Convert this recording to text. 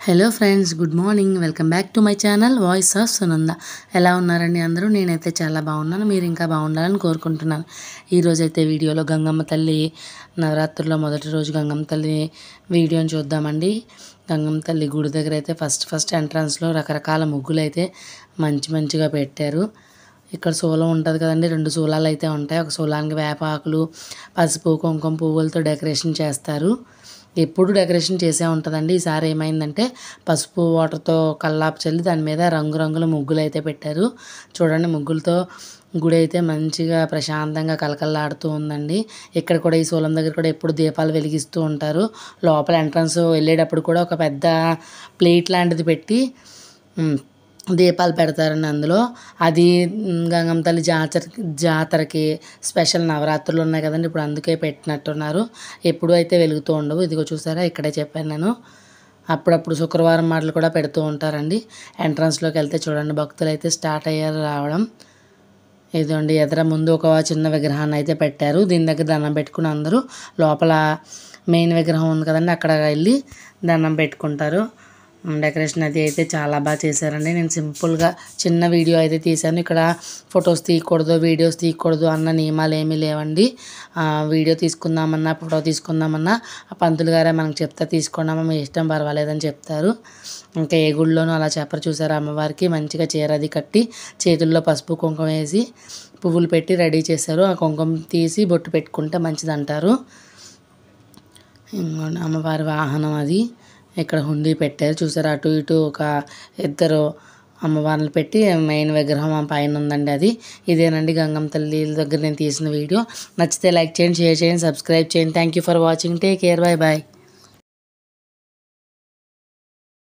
hello friends good morning welcome back to my channel voice of Sunanda ఎలా ఉన్నారండి అందరూ నేనైతే చాలా బాగున్నాను మీరు ఇంకా బాగుండాలని కోరుకుంటున్నాను ఈరోజు అయితే వీడియోలో గంగమ్మ తల్లి నవరాత్రుల్లో మొదటి రోజు గంగమ్మ తల్లి వీడియోని చూద్దామండి గంగమ్మ తల్లి గుడి దగ్గర అయితే ఫస్ట్ ఫస్ట్ ఎంట్రన్స్లో రకరకాల ముగ్గులు అయితే మంచి మంచిగా పెట్టారు ఇక్కడ శూలం ఉంటుంది కదండి రెండు శూలాలు అయితే ఉంటాయి ఒక శూలానికి వేప ఆకులు పసుపు కుంకుమ పువ్వులతో డెకరేషన్ చేస్తారు ఎప్పుడు డెకరేషన్ చేసే ఉంటుందండి ఈసారి ఏమైందంటే పసుపు వాటర్తో కల్లాపు చల్లి దాని మీద రంగురంగుల ముగ్గులు అయితే పెట్టారు చూడండి ముగ్గులతో గుడి అయితే మంచిగా ప్రశాంతంగా కలకల్లాడుతూ ఉందండి ఇక్కడ కూడా ఈ శూలం దగ్గర కూడా ఎప్పుడు దీపాలు వెలిగిస్తూ ఉంటారు లోపల ఎంట్రన్స్ వెళ్ళేటప్పుడు కూడా ఒక పెద్ద ప్లేట్ లాంటిది పెట్టి ఉమ్, దీపాలు పెడతారండి అందులో అది ఉమ్, గంగమ్మ తల్లి జాతర జాతరకి స్పెషల్ నవరాత్రులు ఉన్నాయి కదండి ఇప్పుడు అందుకే పెట్టినట్టున్నారు ఎప్పుడు అయితే వెలుగుతూ ఉండవు ఇదిగో చూసారా ఇక్కడే చెప్పాను నేను అప్పుడప్పుడు శుక్రవారం మాటలు కూడా పెడుతూ ఉంటారండి ఎంట్రన్స్లోకి వెళ్తే చూడండి భక్తులు అయితే స్టార్ట్ అయ్యారు రావడం ఇదండి ఎదర ముందు ఒక చిన్న విగ్రహాన్ని అయితే పెట్టారు దీని దగ్గర దండం పెట్టుకుని అందరూ లోపల మెయిన్ విగ్రహం ఉంది కదండి అక్కడ వెళ్ళి దండం పెట్టుకుంటారు ఉమ్, డెకరేషన్ అది అయితే చాలా బాగా చేశారండి నేను సింపుల్గా చిన్న వీడియో అయితే తీశాను ఇక్కడ ఫొటోస్ తీయకూడదు వీడియోస్ తీయకూడదు అన్న నియమాలు ఏమీ లేవండి ఆ, వీడియో తీసుకుందామన్నా ఫోటో తీసుకుందామన్నా ఆ పంతులు గారే మనకు చెప్తే తీసుకున్నామా మీ ఇష్టం పర్వాలేదని చెప్తారు ఇంకా ఏ గుళ్ళోనూ అలా చెప్పరు చూసారు అమ్మవారికి మంచిగా చీర అది కట్టి చేతుల్లో పసుపు కుంకుమ వేసి పువ్వులు పెట్టి రెడీ చేశారు ఆ కుంకుమ తీసి బొట్టు పెట్టుకుంటే మంచిది అంటారు ఇంకోండి అమ్మవారి వాహనం అది ఇక్కడ హుండీ పెట్టారు చూసారు అటు ఇటు ఒక ఇద్దరు అమ్మవారిని పెట్టి మెయిన్ విగ్రహం ఆ పైన ఉందండి అది ఇదేనండి గంగమ్మ తల్లి దగ్గర నేను తీసిన వీడియో నచ్చితే లైక్ చేయండి షేర్ చేయండి సబ్స్క్రైబ్ చేయండి thank you for watching take care bye bye